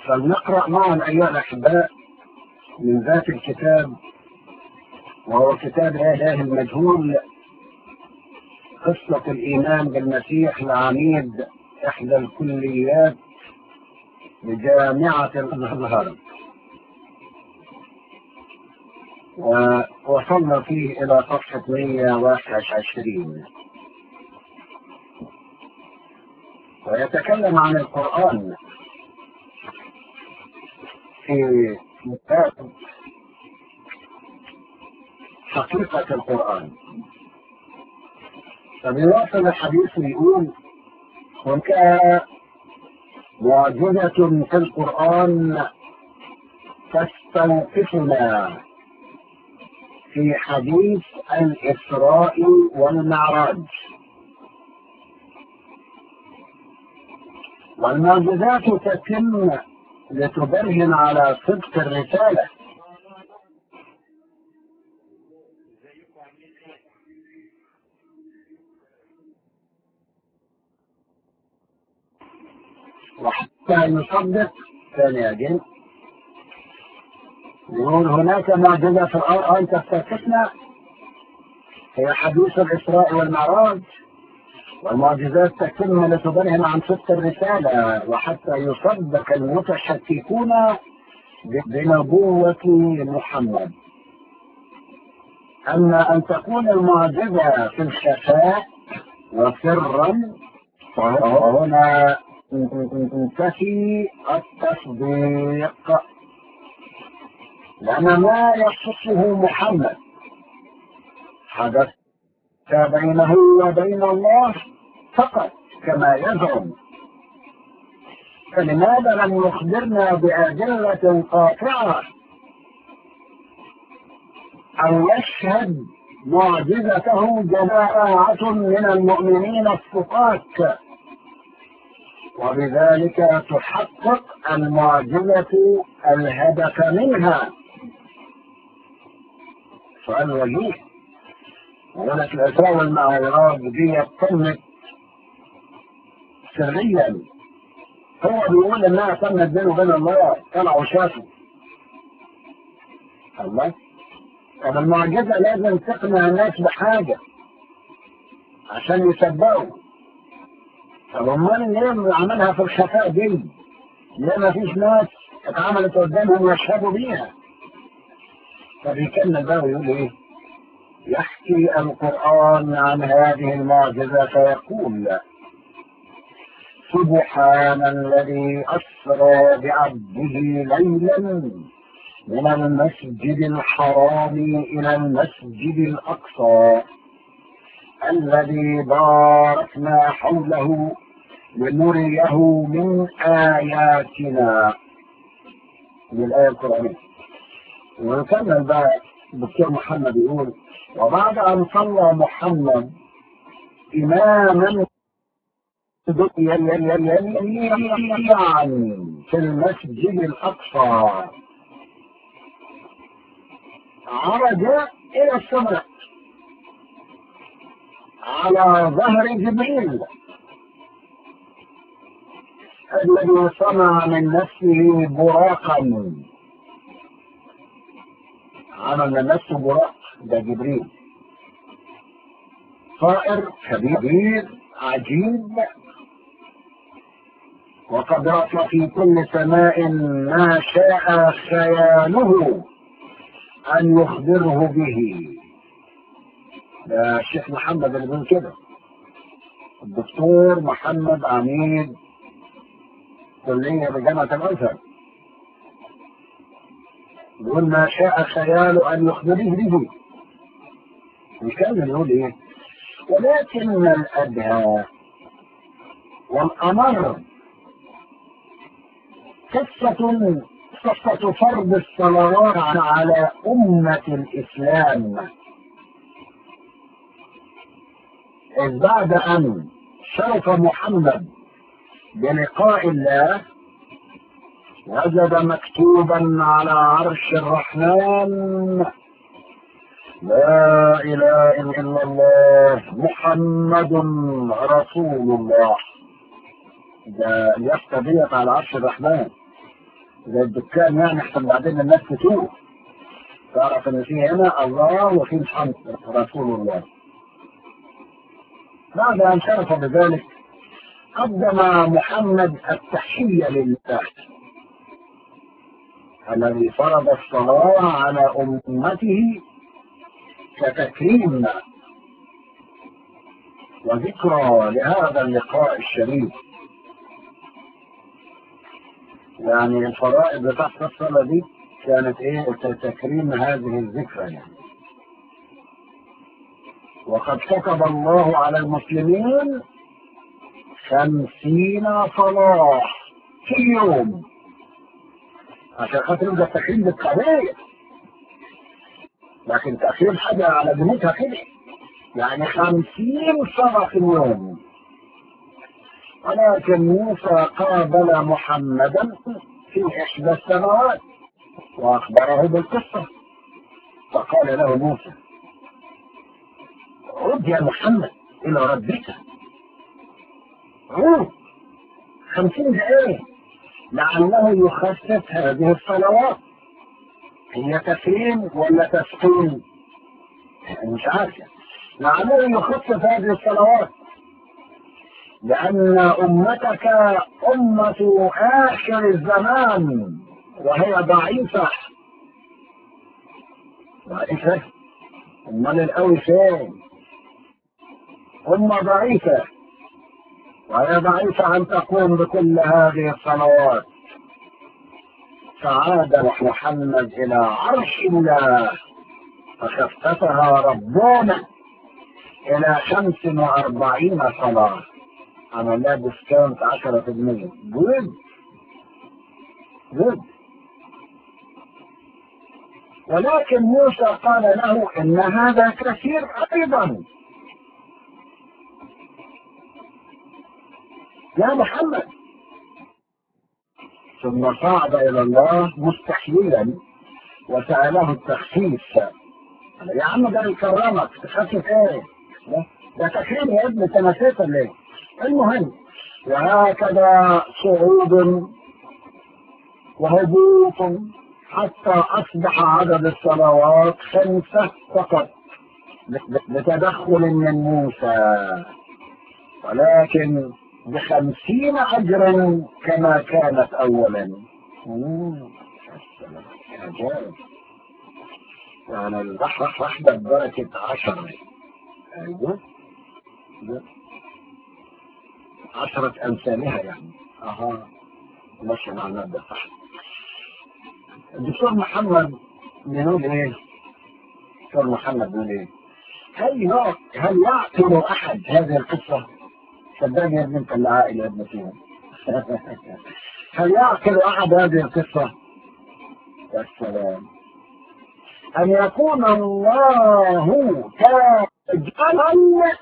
فلنقرأ معا أيها الأحباء من ذات الكتاب وهو كتاب إله المجهول قصة الإيمان بالمسيح لعميد إحدى الكليات بجامعة الأزهر ووصلنا فيه إلى صفحة 121 ويتكلم عن القرآن في كتاب حقيقة القرآن فبيواصل الحديث ويقول هناك معجزة في القرآن تستوقفنا في حديث الإسراء والمعراج والمعجزات تتم لتبرهن على صدق الرسالة وحتى يصدق ثاني أجل يقول هناك معجزة في القرآن تستوقفنا هي حديث الإسراء والمعراج والمعجزات تتم لتبرهن عن صدق الرسالة وحتى يصدق المتشككون بنبوة محمد أما أن تكون المعجزة في الخفاء وسرا فهنا تنتفي التصديق لأن ما يخصه محمد حدث بينه وبين الله فقط كما يزعم فلماذا لم يخبرنا بأدلة قاطعة أو يشهد معجزته جماعة من المؤمنين الثقات وبذلك تحقق المعجزة الهدف منها سؤال وجيه ولك الإسراء والمعراج دي تمت سريا هو بيقول انها تمت بينه وبين الله طلعوا شافوا الله طب المعجزة لازم تقنع الناس بحاجة عشان يصدقوا طب امال ليه اللي عملها في الخفاء دي؟ ليه ما فيش ناس اتعملت قدامهم يشهدوا بيها؟ فبيكمل بقى ويقول ايه؟ يحكي القرآن عن هذه المعجزة فيقول سبحان الذي أسرى بعبده ليلا من المسجد الحرام إلى المسجد الأقصى الذي باركنا حوله لنريه من آياتنا من الآية القرآنية ونكمل بقى الدكتور محمد يقول وبعد أن صلى محمد إماما في المسجد الأقصى عرج إلى السماء على ظهر جبريل الذي صنع من نفسه براقا عمل من نفسه براق ده جبريل طائر كبير عجيب وقد رأى في كل سماء ما شاء خياله أن يخبره به ده الشيخ محمد اللي بيقول كده الدكتور محمد عميد كلية بجامعة الأزهر يقول ما شاء خياله أن يخبره به يكمل يقول إيه ولكن الأدهى والأمر قصة قصة فرض الصلوات على أمة الإسلام إذ بعد أن شرف محمد بلقاء الله وجد مكتوبا على عرش الرحمن لا إله إلا الله محمد رسول الله ده اليافطة ديت على عرش الرحمن زي الدكان يعني عشان بعدين الناس تتوه تعرف ان في هنا الله وفي محمد رسول الله بعد ان شرف بذلك قدم محمد التحية لله الذي فرض الصلاة على أمته كتكريم وذكرى لهذا اللقاء الشريف يعني الفرائض بتاعت الصلاة دي كانت ايه تكريم هذه الذكرى يعني وقد كتب الله على المسلمين خمسين صلاة في يوم عشان خاطر يبقى التكريم بالقضية لكن تأخير حاجة على جنتها كده يعني خمسين صلاة في اليوم ولكن موسى قابل محمدا في إحدى السنوات وأخبره بالقصة فقال له موسى عد يا محمد إلى ربك عود خمسين دقيقة لعله يخفف هذه الصلوات هي تكريم ولا تسكين مش عارف لعله يخفف هذه الصلوات لأن أمتك أمة آخر الزمان وهي ضعيفة ضعيفة أمال القوي فين أمة ضعيفة وهي ضعيفة أن تقوم بكل هذه الصلوات فعاد محمد إلى عرش الله فخففها ربنا إلى خمس وأربعين صلاة أنا لا ديسكاونت عشرة في المية جود جود ولكن موسى قال له إن هذا كثير أيضا يا محمد ثم صعد إلى الله مستحيلا وسأله التخفيف يا عم ده يكرمك تخفف ايه؟ ده تكريم يا ابني انت نسيت ليه؟ المهم وهكذا صعود وهبوط حتى أصبح عدد الصلوات خمسة فقط بتدخل من موسى ولكن بخمسين أجرا كما كانت أولا عجائب يعني البحر واحدة ببركة عشرة أيوه عشرة أمثالها يعني أها ماشي مع المادة صح الدكتور محمد بيقول إيه؟ الدكتور محمد بيقول إيه؟ هل هل يعقل أحد هذه القصة؟ صدقني يا ابني أنت اللي عاقل يا ابن فيهم هل يعقل أحد هذه القصة؟ يا سلام أن يكون الله تاجرا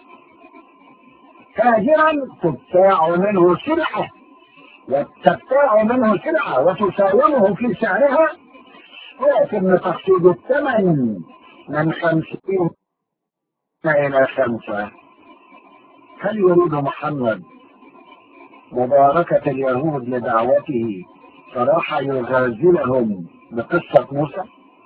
تاجرا تبتاع منه سلعة وتبتاع منه سلعة وتساومه في سعرها ولكن تخفيض الثمن من خمسين إلى خمسة هل يريد محمد مباركة اليهود لدعوته فراح يغازلهم بقصة موسى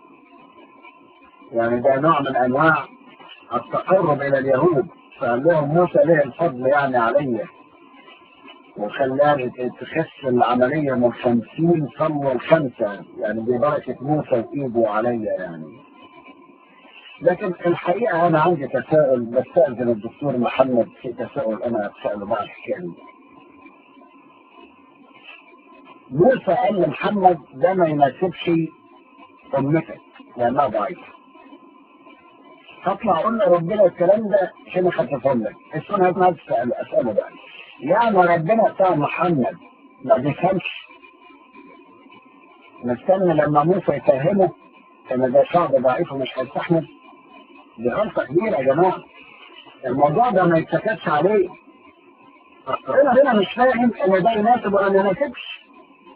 يعني ده نوع من أنواع التقرب إلى اليهود فقال لهم موسى له الفضل يعني عليا وخلاني تخس العملية من خمسين صلوا الخمسة يعني ببركة موسى وإيده عليا يعني لكن الحقيقة أنا عندي تساؤل بستأذن الدكتور محمد في تساؤل أنا أتسأله بعد الحكاية موسى قال لمحمد ده ما يناسبش أمتك لأنها ضعيفة هطلع اقول لربنا الكلام ده عشان اخففه لك السنه ما تسال اساله بقى يعني ربنا بتاع محمد ما بيفهمش نستنى لما موسى يفهمه ان ده شعب ضعيف ومش هيستحمل دي غلطه كبيره يا جماعه الموضوع ده ما يتسكتش عليه ربنا هنا مش فاهم ان ده يناسب ولا ما يناسبش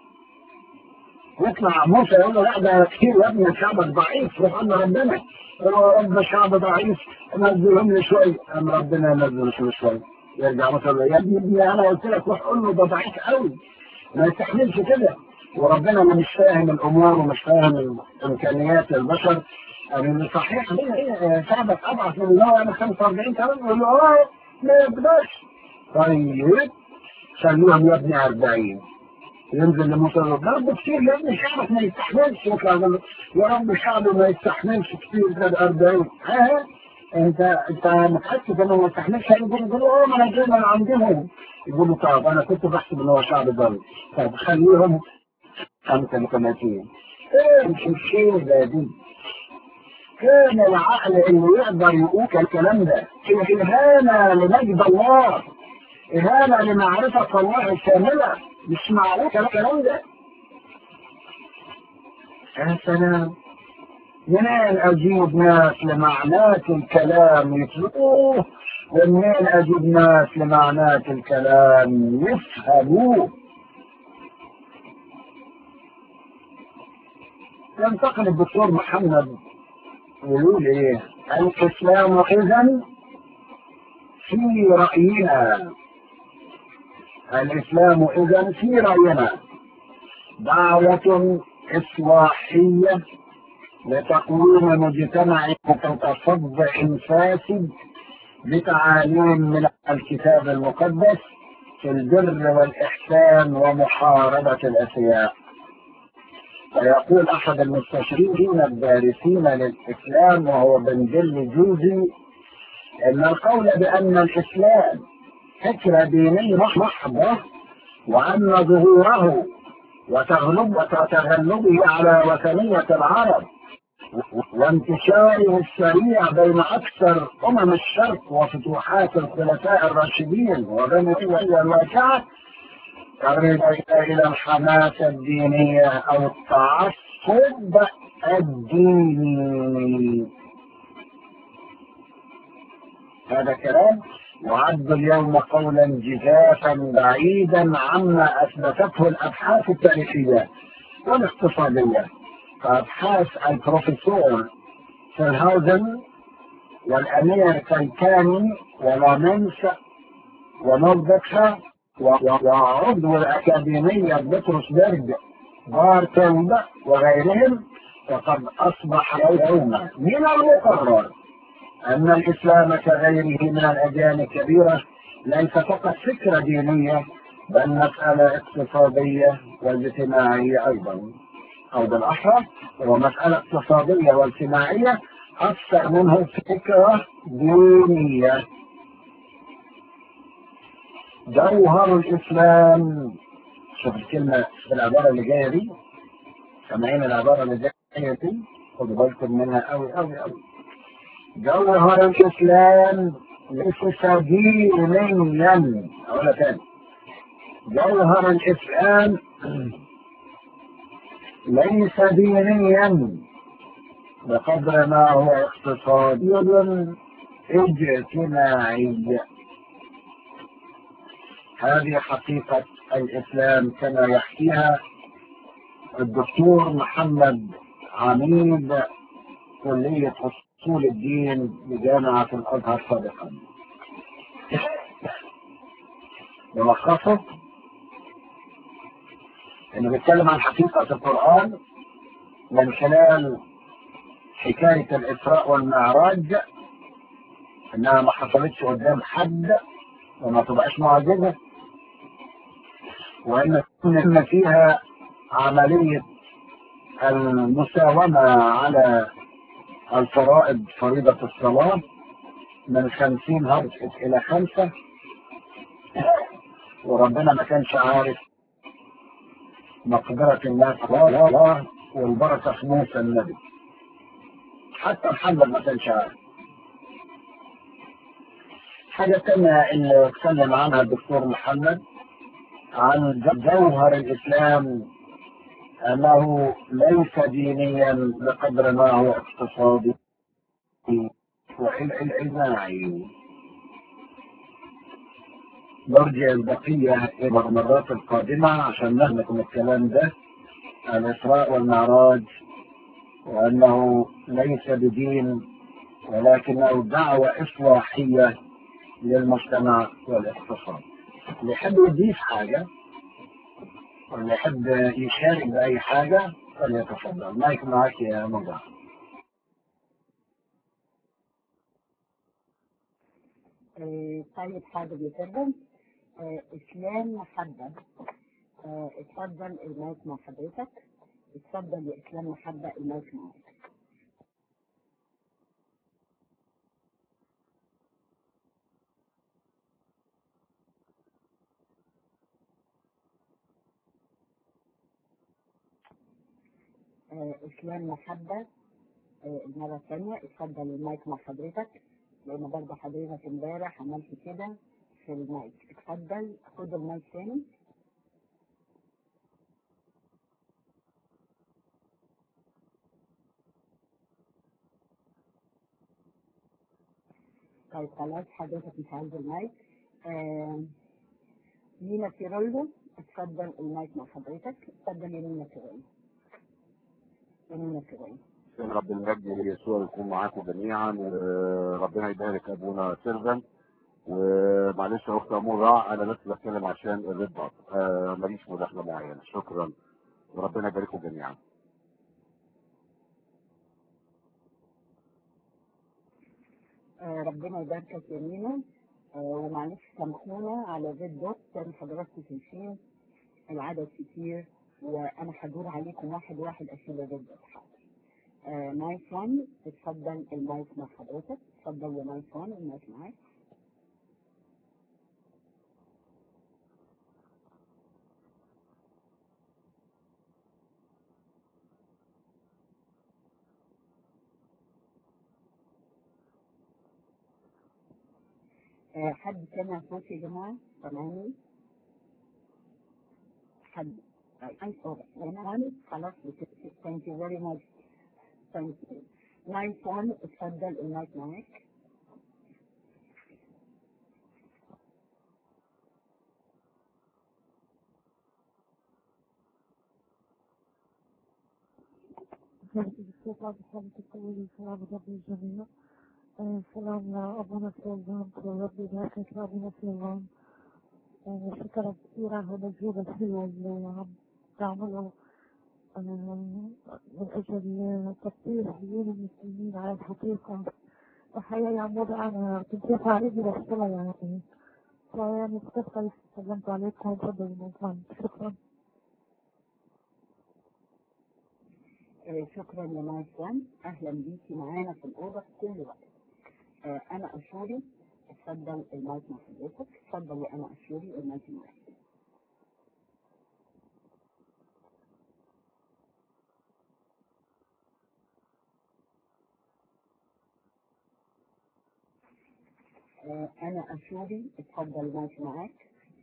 يطلع موسى يقول له لا ده كتير يا ابني شعبك ضعيف روح قال ربنا يا رب شعب ضعيف نزلهم لي شوي ام ربنا ينزل شوي شوي يرجع مثلا يا ابني ابني انا قلت لك روح قول له ده ضعيف قوي ما يستحملش كده وربنا اللي مش فاهم الامور ومش فاهم امكانيات البشر يعني صحيح شعبك اضعف من الله انا 45 سنه يقول له اه ما يقدرش طيب خليهم يا ابني 40 ينزل لموسى رب كتير يا ابني شعبك ما يستحملش يا رب شعبه ما يستحملش كتير غير 40 ها انت انت متاكد انه ما يستحملش يقول يقول اه ما انا جاي من عندهم يقول له طب انا كنت بحسب ان هو شعب ضل طب خليهم 35 ايه مش الشيء ده دي كان العقل اللي يقدر يقول الكلام ده إهانة لمجد الله إهانة لمعرفة الله الكاملة مش معقول الكلام ده يا سلام منين أجيب ناس لمعنات الكلام يتلقوه ومنين أجيب ناس لمعنات الكلام يفهموه ينتقل الدكتور محمد يقول ايه الاسلام اذا في راينا الاسلام اذا في راينا دعوه اصلاحيه لتقويم مجتمع متصدع فاسد بتعاليم من الكتاب المقدس في البر والاحسان ومحاربه الاشياء ويقول احد المستشرقين الدارسين للاسلام وهو بنجل جوزي ان القول بان الاسلام فكره دينيه محضه وان ظهوره وتغلب وتغلبه على وثنيه العرب وانتشاره السريع بين اكثر امم الشرق وفتوحات الخلفاء الراشدين وبني الواقعه ترغب إلى الحماسة الدينية أو التعصب الديني هذا كلام يعد اليوم قولا جزافا بعيدا عما أثبتته الأبحاث التاريخية والاقتصادية فأبحاث البروفيسور فيلهاوزن والأمير كالكاني ولامنس ونوردكها وعضو الأكاديمية بطرس بيرج بارتلد وغيرهم فقد أصبح يوما من المقرر أن الإسلام كغيره من الأديان الكبيرة ليس فقط فكرة دينية بل مسألة اقتصادية واجتماعية أيضا أو بالأحرى هو مسألة اقتصادية واجتماعية أكثر منه فكرة دينية جوهر الإسلام شوف الكلمة العبارة اللي جاية دي سامعين العبارة اللي جاية دي خدوا بالكم منها أوي أوي أوي جوهر الإسلام ليس دينيا أقولها تاني جوهر الإسلام ليس دينيا بقدر ما هو اقتصادي اجتماعي هذه حقيقة الإسلام كما يحكيها الدكتور محمد عميد كلية أصول الدين بجامعة الأزهر سابقا ملخصه انه بيتكلم عن حقيقة القرآن من خلال حكاية الإسراء والمعراج انها ما حصلتش قدام حد وما تبقاش معجزة وان ان فيها عملية المساومة على الفرائض فريضة الصلاة من خمسين هرجت إلى خمسة وربنا ما كانش عارف مقدرة الناس على الله والبركة في موسى النبي حتى محمد ما كانش عارف حاجة تانية اللي اتكلم عنها الدكتور محمد عن جوهر الإسلام أنه ليس دينيا بقدر ما هو اقتصادي واجتماعي نرجع البقية إلى المرات القادمة عشان نهلكم الكلام ده الإسراء والمعراج وأنه ليس بدين ولكنه دعوة إصلاحية للمجتمع والاقتصاد اللي يحب يضيف حاجة واللي يحب يشارك بأي حاجة فليتفضل مايك معك يا مضى آه، طيب حاضر يتفضل آه، اسلام محبه آه، اتفضل المايك مع حضرتك اتفضل يا اسلام محبه المايك معاك آه، اسلام محبه آه، المره الثانيه اتفضل المايك مع حضرتك لان برضه حضرتك امبارح عملت كده في المايك اتفضل خد المايك تاني طيب خلاص حضرتك مش عايز المايك آه، مينا تيرولو اتفضل المايك مع حضرتك اتفضل يا مينا تيرولو يا مينا تيرولو بسم رب المجد يسوع يكون معاكم جميعا وربنا يبارك ابونا سيرفن ومعلش يا اخت امور انا بس بتكلم عشان الريد دوت آه ماليش مداخله معينه شكرا وربنا يبارككم جميعا آه، ربنا يباركك يا مينا آه، ومعلش سامحونا على الريد دوت كان حضراتكم شايفين العدد كتير وانا هدور عليكم واحد واحد اشيل الريد دوت آه نايس وان اتفضل المايك مع حضرتك اتفضل يا نايس وان المايك معاك آه حد سمع صوتي يا جماعة سامعني حد I'm sorry. One, خلاص thank you very much thank you نايس وان اتفضل المايك معاك الشيطان بحمد الطويل سلام رب الجميع آه، سلام لأبونا سليمان وربي يباركك لأبونا سليمان آه، شكرا كثيرا على المجهود الحلو اللي عم تعمله آه، من أجل تطبيق دين المسلمين على الحقيقة الحقيقة يا عمود أنا كنت رافعة إيدي للصلاة يعني فيعني كنت سلمت عليكم تفضلوا المكان شكرا آه، شكرا يا نايس وان اهلا بيكي معانا في الاوضه في كل وقت آه، انا اشوري اتفضل المايك مع حضرتك اتفضل يا انا اشوري المايك معاك آه، انا اشوري اتفضل المايك معاك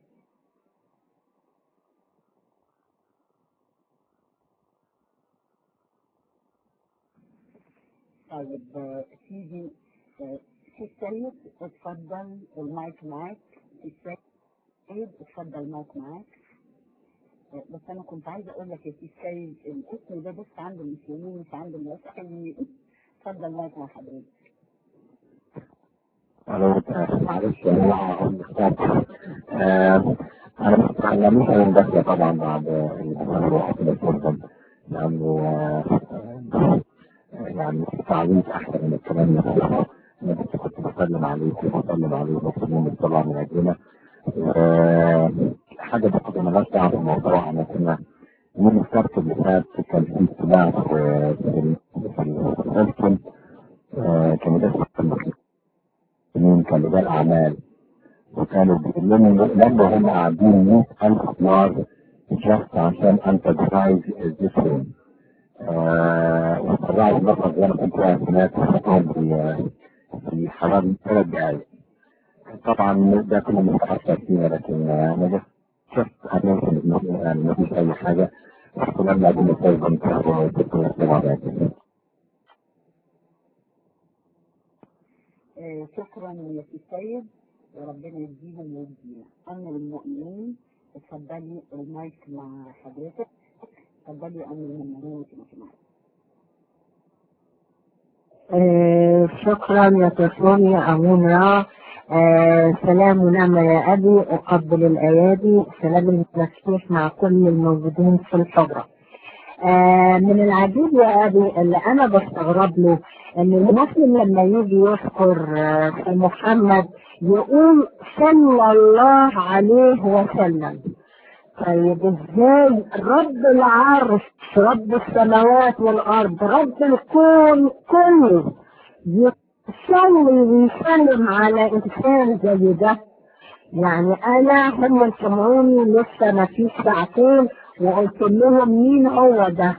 طيب آه، سيدي آه، سي السيد اتفضل المايك معاك سي السيد اتفضل المايك معاك آه، بس انا كنت عايزه اقول لك يا سي السيد الاسم ده بس عند المسلمين مش عند المسيحيين اتفضل المايك مع حضرتك الو معلش انا هقول لك آه، انا ما اتعلموش من داخله طبعا بعد اللي وقت الفرصه لانه آه، يعني تعليق احسن من الكلام نفسه انا بس كنت بسلم عليكم وبسلم عليه وبسلم طبعا من اجلنا آه، حاجه بس مالهاش دعوه بالموضوع انا كنا يوم السبت اللي فات كان في اجتماع في في في الهيلتون آه، كان بيدرس المسلمين كان رجال اعمال وكانوا بيقولوا لما هم قاعدين 100000 دولار جاست عشان انت درايف الجسم وطلعوا اللقب وانا كنت واقف هناك وحطهم في في حوالي ثلاث دقائق طبعا ده كله متأثر فينا لكن انا جست شفت هنوصل يعني ما فيش اي حاجه رحت لما اقول لك كنت كنت آه، شكرا يا سي السيد وربنا يديهم ويدينا أم المؤمنين اتفضلي المايك مع حضرتك اتفضلي يا أم المؤمنين وانت معاك آه، شكرا يا تسوني يا أمون را آه سلام ونعمة يا أبي أقبل الأيادي سلام المسيح مع كل الموجودين في الحضرة آه من العجيب يا أبي اللي أنا بستغرب له إن المسلم لما يجي يذكر آه في محمد يقول صلى الله عليه وسلم طيب ازاي رب العرش رب السماوات والارض رب الكون كله يصلي ويسلم على انسان زي ده يعني انا هم سمعوني لسه ما فيش ساعتين وقلت لهم مين هو ده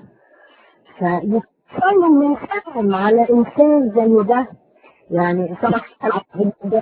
فيسلم ويسلم على انسان زي ده يعني صراحه ده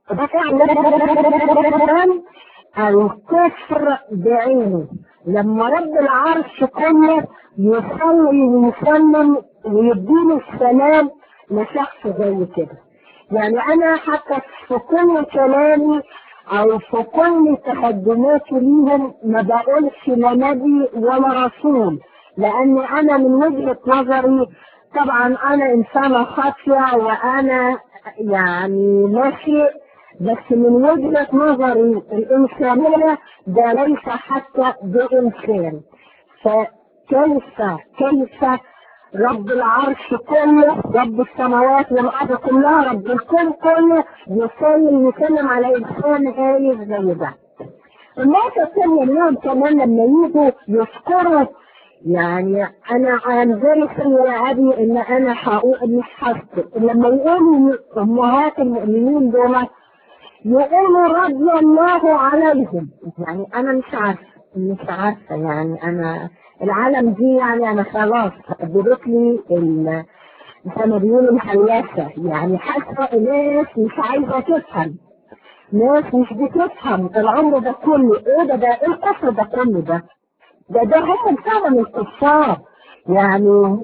فعلا الكفر بعينه لما رب العرش كله يصلي ويسلم ويديله السلام لشخص زي كده يعني انا حتى في كل كلامي او في كل تقدماتي ليهم ما بقولش لا نبي ولا رسول لان انا من وجهه نظري طبعا انا انسانه خاطئه وانا يعني ماشي بس من وجهة نظري الإنسانية ده ليس حتى بإنسان فكيف كيف رب العرش كله رب السماوات والأرض كلها رب الكون كله يصلي ويسلم على إنسان هايف زي ده النقطة الثانية اليوم كمان لما يجوا يذكروا يعني انا I'm very sorry يا ابي ان انا هقول مش هسكت لما يقولوا امهات المؤمنين دول يقولوا رضي الله عليهم يعني انا مش عارفه مش عارفه يعني انا العالم دي يعني انا خلاص ادرك لي زي ما بيقولوا الهلاسه يعني حاسه ناس مش عايزه تفهم ناس مش بتفهم العمر ده كله ايه ده ده ايه الكفر ده كله ده ده ده هم فعلا الكفار يعني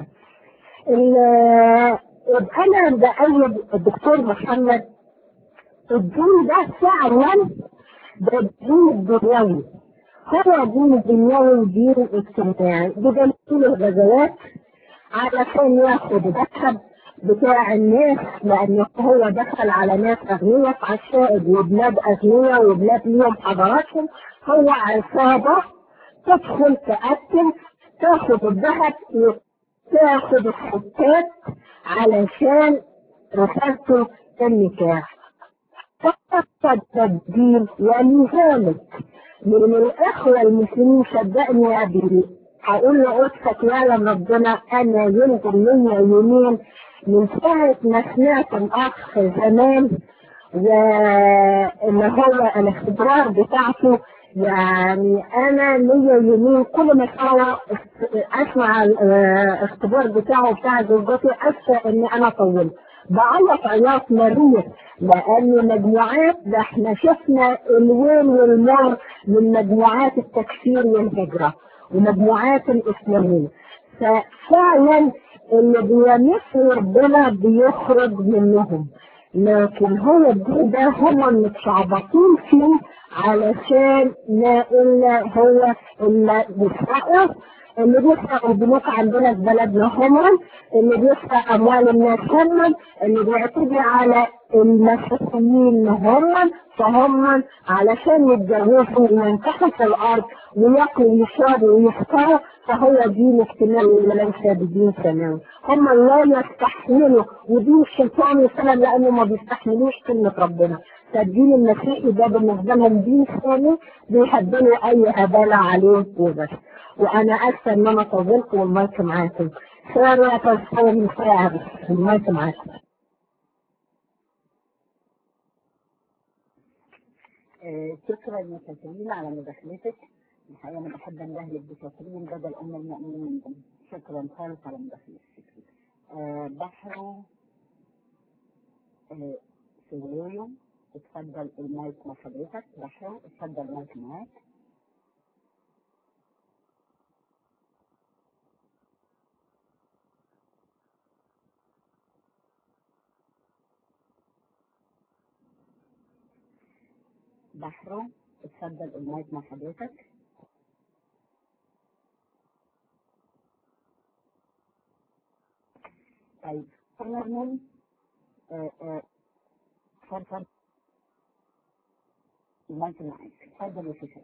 انا بأيد الدكتور محمد الدين ده فعلا ده الدين الدنيوي هو دين الدنيوي ودين اجتماعي بدليل الغزوات علشان ياخد الذهب بتاع الناس لان هو دخل على ناس اغنياء في عشائد وبلاد اغنياء وبلاد ليهم حضاراتهم هو عصابه تدخل تقتل تاخد الذهب تاخد الستات علشان رسالته النكاح فقط تبديل ولذلك من الاخوه المسلمين صدقني يا ابي هقول لقدسك يعلم ربنا انا يمكن ليا يومين من ساعه ما سمعت الاخ زمان واللي هو الاختبار بتاعته يعني انا ليا يومين كل ما اسمع اسمع الاختبار بتاعه بتاع زوجتي اسفه ان انا طولت بعيط عياط مريض لان مجموعات ده احنا شفنا الويل والمر من مجموعات التكفير والهجره ومجموعات الاسلاميه ففعلا اللي بيمس ربنا بيخرج منهم لكن هو الدين ده هم متشعبطين فيه علشان لا الا هو اللي بيسرقوا اللي بيسرق البنوك عندنا في بلدنا هم اللي بيسرق اموال الناس هم اللي بيعتدي على المسيحيين هم فهم علشان يتجوزوا وينكحوا في الارض وياكلوا ويشربوا ويفطروا فهو دين اجتماعي وليس بدين سماوي هم لا يستحملوا ودين الشيطان يسلم لانه ما بيستحملوش كلمه ربنا فالدين المسيحي ده بالنسبه لهم دين ثاني بيهبلوا اي هباله عليه وبس وانا اسفه ان انا طولت والمايك معاكم سوري يا تصوري ساعه بس المايك معاكم آه، شكرا يا كاترين على مداخلتك الحقيقه انا بحب اندهلك بكاترين بدل ام المؤمنين شكرا خالص على مداخلتك آه، بحر آه، سوريو اتفضل المايك مع حضرتك بحر اتفضل المايك معاك بحر اتفضل المايك مع حضرتك طيب فرمون فرفر المايك معاك اتفضل يا شيخ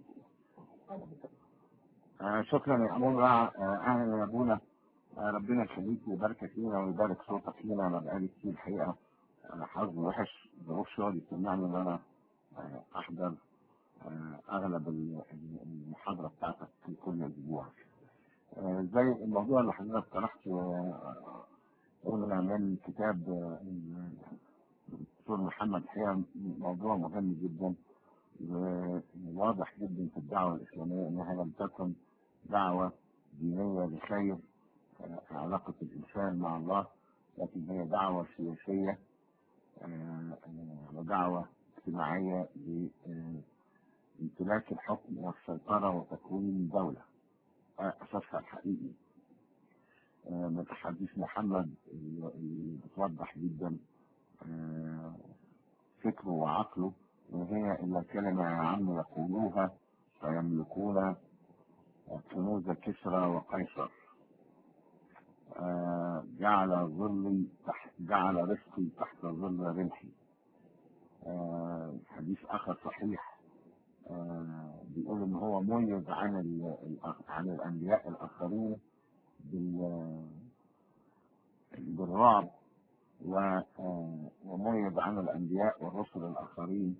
آه شكرا يا أمور آه أهلا يا أبونا آه ربنا يخليك ويباركك فينا ويبارك صوتك فينا أنا بقالي كتير الحقيقة أنا حظي وحش ظروف شغلي بتمنعني إن أنا آه أحضر آه أغلب ال- ال- المحاضرة بتاعتك في كل أسبوع آه زي الموضوع اللي حضرتك طرحته آه، قلنا من كتاب آه، الدكتور محمد الحقيقة موضوع مهم جدا وواضح جدا في الدعوة الإسلامية إنها لم تكن دعوة دينية لخير آه، علاقة الإنسان مع الله لكن هي دعوة سياسية آه، آه، ودعوة اجتماعية لامتلاك الحكم والسيطرة وتكوين دولة آه، أساسها الحقيقي آه، من أحاديث محمد اللي اللي بتوضح جدا آه، فكره وعقله وهي إلا كلمة يا عم يقولوها فيملكون كنوز كسرى وقيصر آه، جعل ظلي تحت جعل رزقي تحت ظل رمحي آه، حديث آخر صحيح آه، بيقول إن هو ميز عن ال- الأ- عن الأنبياء الآخرين بال- بالرعب و- آه، وميز عن الأنبياء والرسل الآخرين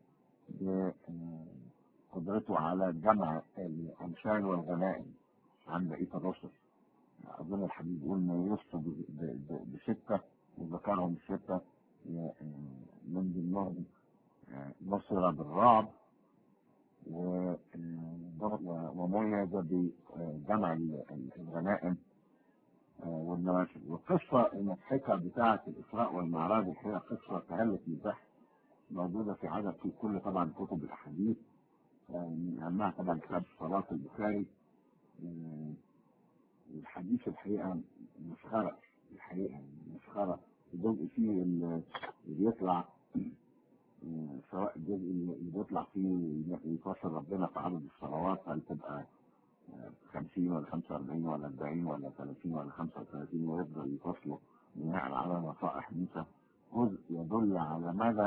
بقدرته على جمع الأمثال والغنائم عن بقية الرسل أظن الحديث بيقول ميزته ب- ب- ب- بستة وذكرهم الستة آه، من ضمنهم آه، نصر بالرعب و- آه، وميز بجمع ال- ال- الغنائم آه، والنوافل والقصة المضحكة بتاعة الإسراء والمعراج الحقيقة قصة تهلك من الضحك موجودة في عدد في كل طبعا كتب الحديث آه، من أهمها طبعا كتاب صلاة البخاري آه، الحديث الحقيقة مسخرة الحقيقة مسخرة الجزء فيه اللي بيطلع آه، سواء الجزء اللي بيطلع فيه يفسر ربنا في عدد الصلوات هل تبقى آه، 50 ولا 45 ولا 40 ولا 30 ولا 35 ويفضل يفصله بناء على نصائح موسى جزء يدل على مدى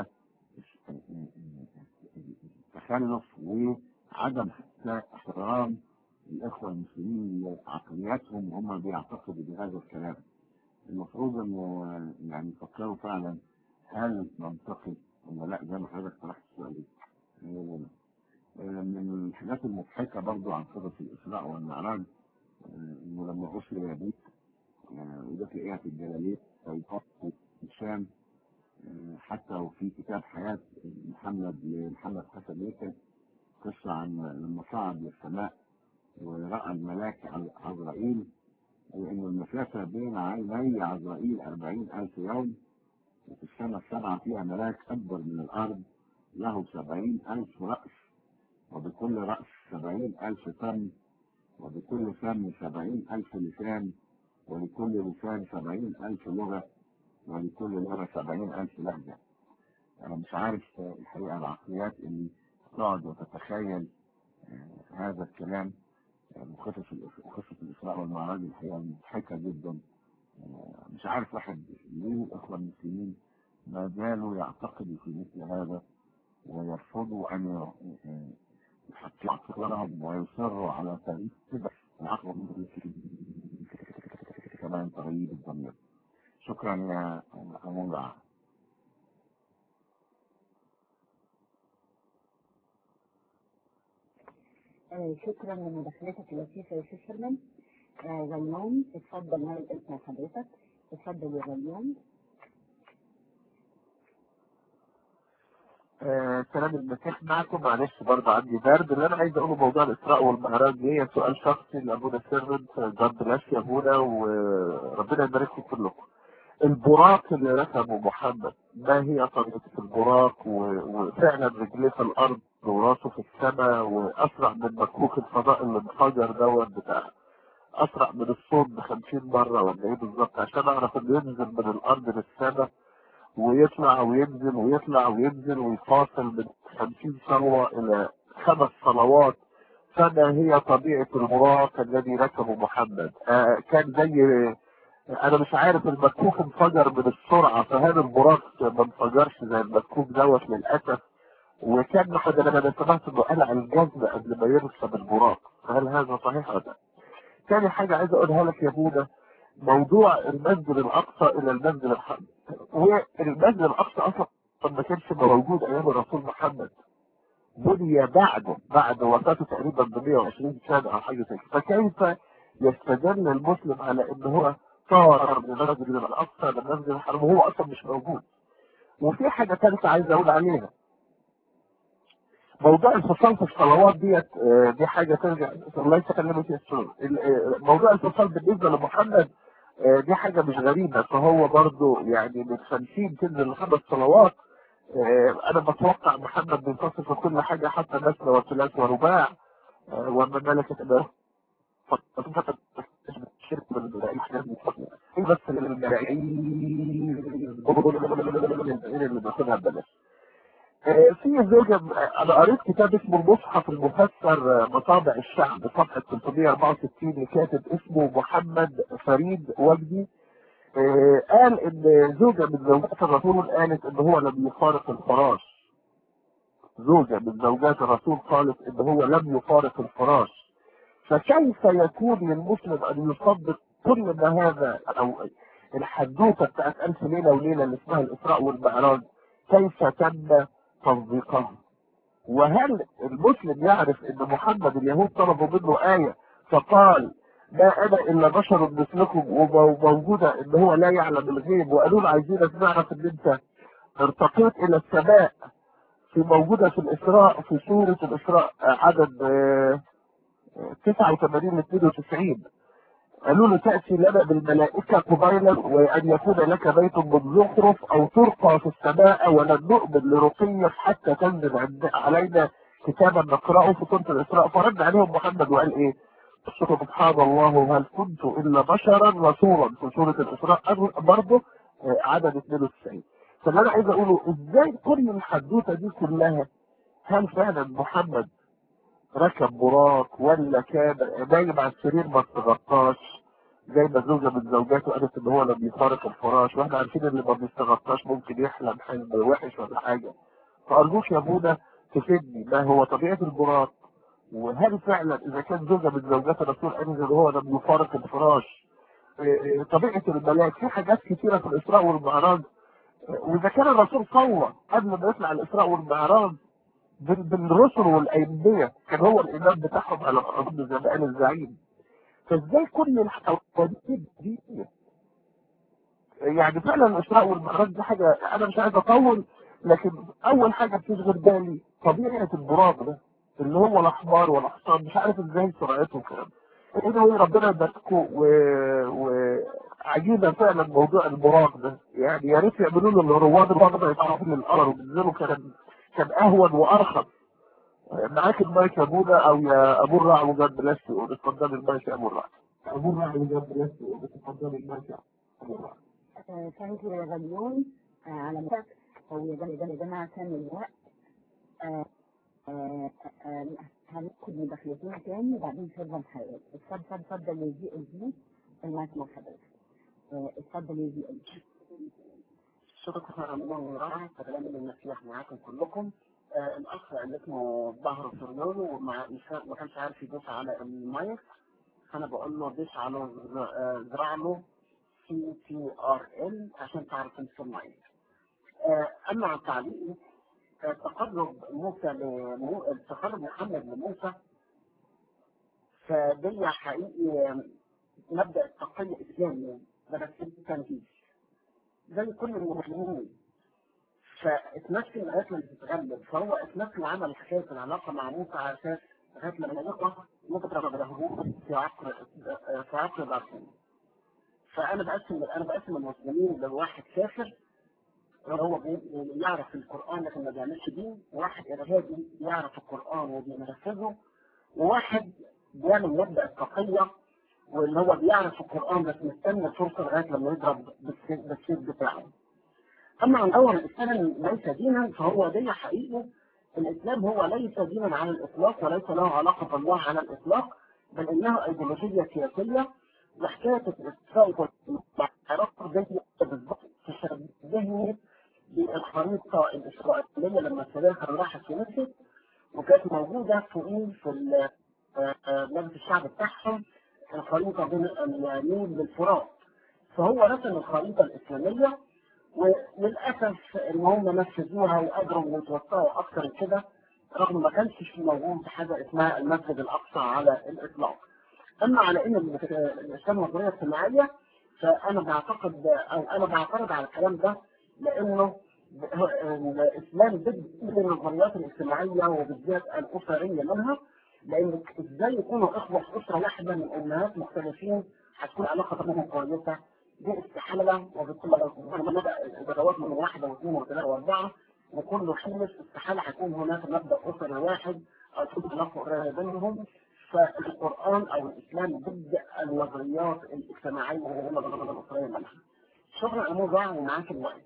التخلف وعدم حتى احترام الإخوة المسلمين لعقلياتهم وهم بيعتقدوا بهذا الكلام المفروض انه يعني يفكروا فعلا هل منطقي ولا لا زي ما حضرتك طرحت السؤال ده. من الحاجات المضحكة برضو عن قصص الإسراء والمعراج آه، إنه لما غسل يابوت وده تلاقيها في الجلاليت فيقف في الشام آه، حتى وفي كتاب حياة محمد لمحمد حسن يوسف قصة عن لما صعد للسماء ورأى الملاك ع- عزرائيل وإن المسافة بين عيني عزرائيل أربعين ألف يوم وفي السنة السبعة فيها ملاك أكبر من الأرض له سبعين ألف رأس وبكل رأس سبعين ألف فم وبكل فم سبعين ألف لسان ولكل لسان سبعين ألف لغة ولكل لغة سبعين ألف لهجة أنا مش عارف آه، الحقيقة العقليات اللي تقعد وتتخيل آه، هذا الكلام آه، وقصص الإس- قصة الإسراء والمعراج الحقيقة مضحكة جدا آه، مش عارف واحد ليه الإخوة المسلمين ما زالوا يعتقدوا في مثل هذا ويرفضوا أن ي- آه، يحطوا عقلهم ويصروا على تغيير كده العقل كمان تغيير الضمير شكرا يا أمون آه، شكرا لمداخلتك اللطيفة يا شيخ شيرمان آه، غيوم اتفضل ما اسم حضرتك اتفضل يا غيوم آه، سلام المسيح معكم معلش برضه عندي برد اللي انا عايز اقوله موضوع الاسراء والمعراج دي سؤال شخصي لابونا سيرفنت جاد بلاش يا ابونا وربنا يبارك في كلكم البراق اللي رسمه محمد ما هي طريقة البراق و- وفعلا رجليه في الارض وراسه في السماء واسرع من مكوك الفضاء اللي انفجر دوت بتاع اسرع من الصوت ب 50 مره ولا ايه بالظبط عشان اعرف انه ينزل من الارض للسماء ويطلع وينزل ويطلع وينزل ويفاصل من 50 صلوة إلى خمس صلوات فما هي طبيعة البراق الذي ركبه محمد آه كان زي أنا مش عارف المكوك انفجر من السرعة فهل البراق ما انفجرش زي المكوك دوت للأسف وكان محمد انا سمعت انه قلع الجزمة قبل ما يرسم البراق فهل هذا صحيح ولا لا؟ تاني حاجة عايز اقولها لك يا بودا موضوع المسجد الاقصى الى المسجد الحرام والمسجد الاقصى اصلا ما كانش موجود ايام الرسول محمد بني بعده بعد وفاته تقريبا ب 120 سنة او حاجة زي كده فكيف يستدل المسلم على ان هو صار من المسجد الاقصى للمسجد الحرام وهو اصلا مش موجود وفي حاجة ثالثة عايز اقول عليها موضوع الفصال في الصلوات ديت آه، دي حاجة ترجع الله يسلمك يا السور موضوع الفصال بالنسبة لمحمد آه، دي حاجة مش غريبة فهو برضو يعني من 50 تنزل لخمس صلوات آه، انا بتوقع محمد بينتصر في كل حاجة حتى مثل وثلاث ورباع آه، وما ملكت امرأة الشرك بالحاجات دي ايه بس الملاعين اللي بياخدها ببلاش آه، في زوجة انا قريت كتاب اسمه المصحف المفسر آه، مطابع الشعب صفحة 364 لكاتب اسمه محمد فريد وجدي آه، قال ان زوجة من زوجات الرسول قالت ان هو لم يفارق الفراش زوجة من زوجات الرسول قالت ان هو لم يفارق الفراش فكيف يكون للمسلم ان يصدق كل ما هذا او الحدوته بتاعت الف ليله وليله اللي اسمها الاسراء والمعراج كيف تم تصديقها وهل المسلم يعرف ان محمد اليهود طلبوا منه آية فقال ما انا الا بشر مثلكم وموجودة ان هو لا يعلم الغيب وقالوا له عايزينك نعرف ان انت ارتقيت الى السماء في موجودة في الاسراء في سورة الاسراء عدد آه، آه، 89 ل 92 قالوا له تأتي لنا بالملائكة قبيلا وأن يكون لك بيت من زخرف أو ترقى في السماء ولن نؤمن لرقيك حتى تنزل عند علينا كتابا نقرأه في سورة الإسراء فرد عليهم محمد وقال إيه؟ سبحان الله هل كنت إلا بشرا رسولا في سورة الإسراء برضه آه، عدد 92 فاللي أنا عايز أقوله إزاي كل الحدوتة دي كلها هل فعلا محمد ركب براق ولا كان نايم على السرير ما استغطاش زي ما زوجة من زوجاته قالت ان هو لم يفارق الفراش واحنا عارفين اللي ما بيستغطاش ممكن يحلم حلم وحش ولا حاجة فارجوك يا ابونا تفيدني ما هو طبيعة البراق وهل فعلا اذا كان زوجة من زوجات الرسول قالت ان هو لم يفارق الفراش إيه إيه طبيعة الملاك في حاجات كثيرة في الاسراء والمعراج إيه واذا كان الرسول صلى قبل ما يطلع الاسراء والمعراج بال- بالرسل والأنبياء كان هو الإمام بتاعهم على الأرض زي ما قال الزعيم فازاي كل الحوادث دي يعني فعلا الإسراء والمعراج دي حاجة أنا مش عايز أطول لكن أول حاجة بتشغل بالي طبيعة البراق ده اللي هو لا حمار ولا حصان مش عارف ازاي سرعته وكلام ايه هو ربنا يباركه و... وعجيبة فعلا موضوع البراق ده يعني يا ريت يعملوا له الرواد الرغبة يتعرفوا للقمر وبينزلوا كان كان اهون وارخص معاك المايك يا ابونا او يا ابو الرع وجاب بلاستي اتفضل المايك يا ابو الرع ابو الرع وجاب بلاستي اتفضل المايك يا ابو الرع ثانك يو يا غليون آه، على مكتب هو يا جماعة يا جماعة كان الوقت آه، آه، آه، هناخد مداخلتين تاني وبعدين شربا حقيقي اتفضل اتفضل يا جي ال جي المايك مع حضرتك آه، اتفضل يا جي ال جي شكرا الله وراء سلام المسيح معاكم كلكم آه الاخ اللي اسمه ظهر فريون ومع ما كانش عارف يدوس على المايك فانا بقول له دوس على ز- آه، زرع له سي تي ار ال عشان تعرف تمسك المايك آه اما عن تعليقي آه تقرب موسى لمو... تقرب محمد لموسى فدي حقيقي آه، مبدا التقي اسلامي بس التنفيذ زي كل المسلمين فاتمثل لغايه لما تتغلب فهو اتمثل عمل حكايه العلاقه مع موسى على اساس لغايه لما يقع مضرب له في عقر في عقر الارض فانا بقسم انا بقسم المسلمين لواحد كافر هو بي- يعرف القران لكن ما بيعملش دين وواحد ارهابي يعرف القران وبينفذه وواحد بيعمل مبدا التقيه واللي هو بيعرف القران بس مستنى فرصه لغايه لما يضرب بالسيف بالسيف بتاعه اما عن اول الاسلام ليس دينا فهو دين حقيقي الاسلام هو ليس دينا على الاطلاق وليس له علاقه بالله على الاطلاق بل انه ايديولوجيه سياسيه وحكايه الاسراء والمعراج دي بالضبط تشبهني الخريطة الإسرائيلية لما استدارها راحت في مصر وكانت موجودة فوقيه في ال- آه، آه، مجلس الشعب بتاعهم الخريطة بين النيل بالفرات فهو رسم الخريطة الإسلامية وللأسف إن هم نفذوها وقدروا يتوسعوا أكتر من كده رغم ما كانش في موجود حاجة اسمها المسجد الأقصى على الإطلاق. أما على إن ال- الإسلام نظرية اجتماعية فأنا بعتقد أو أنا بعترض على الكلام ده لأنه الإسلام ضد النظريات الاجتماعية وبالذات الأسرية منها لأن إزاي يكونوا إخوة في أسرة واحدة من أمهات مختلفين هتكون علاقة بينهم كويسة دي استحالة وبالتالي لو بدأ الجواب من واحدة واثنين وثلاثة وأربعة وكل خمس استحالة هيكون هناك مبدأ أسري واحد أو تكون علاقة قريبة بينهم فالقرآن أو الإسلام ضد النظريات الاجتماعية والنظريات الأسرية منها. شكرا يا موزع ومعاك الوقت.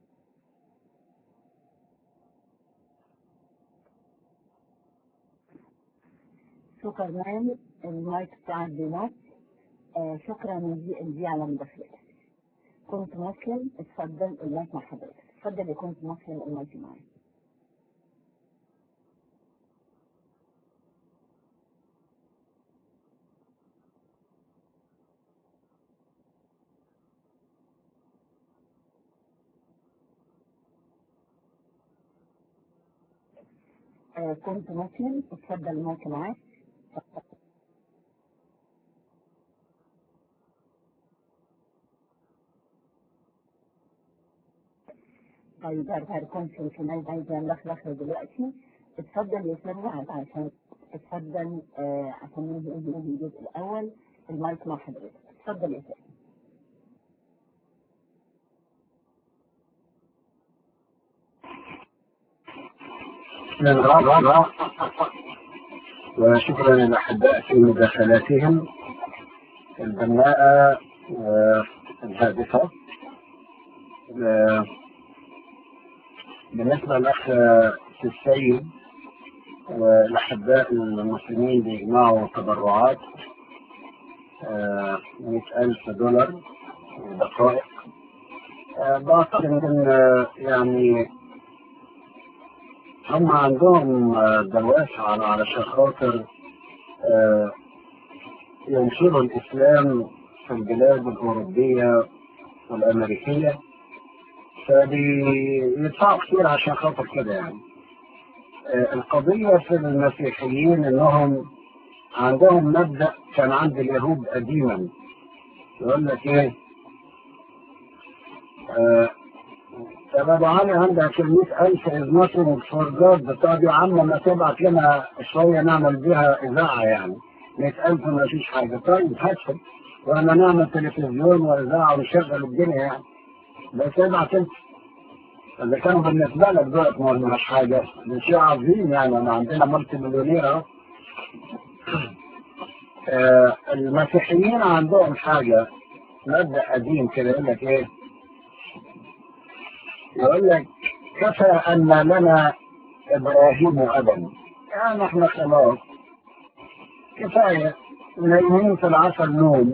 شكرا مان المايك بتاعك بينات آه شكرا دي دي على مداخلتك كنت مسلم اتفضل المايك مع حضرتك اتفضل يا كنت مسلم المايك معاك آه كنت مسلم اتفضل المايك معاك طيب ارجع كونسل كمان عايزه نلخلخ دلوقتي اتفضل يا سيدنا عشان اتفضل آه عشان نيجي نيجي الجزء الاول المايك مع حضرتك اتفضل يا سيدنا بسم الله الرحمن الرحيم وشكرا للأحباء في مداخلاتهم البناءة والهادفة آه، بالنسبة للأخ في السيد والأحباء المسلمين بيجمعوا تبرعات مئة ألف دولار دقائق آه، بعتقد إن آه، يعني هم عندهم آه، دوافع على علشان خاطر آه، ينشروا الإسلام في البلاد الأوروبية والأمريكية فبيدفعوا كتير عشان خاطر كده يعني آه، القضية في المسيحيين إنهم عندهم مبدأ كان عند اليهود قديما يقول لك إيه آه، طب ابو علي عندك ال 100000 از نوثينج فور جاد طب يا عم ما تبعت لنا شويه نعمل بيها اذاعه يعني 100000 ما فيش حاجه طيب حسن وانا نعمل تلفزيون واذاعه ونشغل الدنيا يعني بس ابعت انت اذا كانوا بالنسبه لك دولت ما مش حاجه ده شيء عظيم يعني انا عندنا ملتي مليونير اهو آه، المسيحيين عندهم حاجه مبدا قديم كده يقول لك ايه يقول لك كفى أن لنا إبراهيم أبا يعني احنا خلاص كفاية نايمين في العسل نوم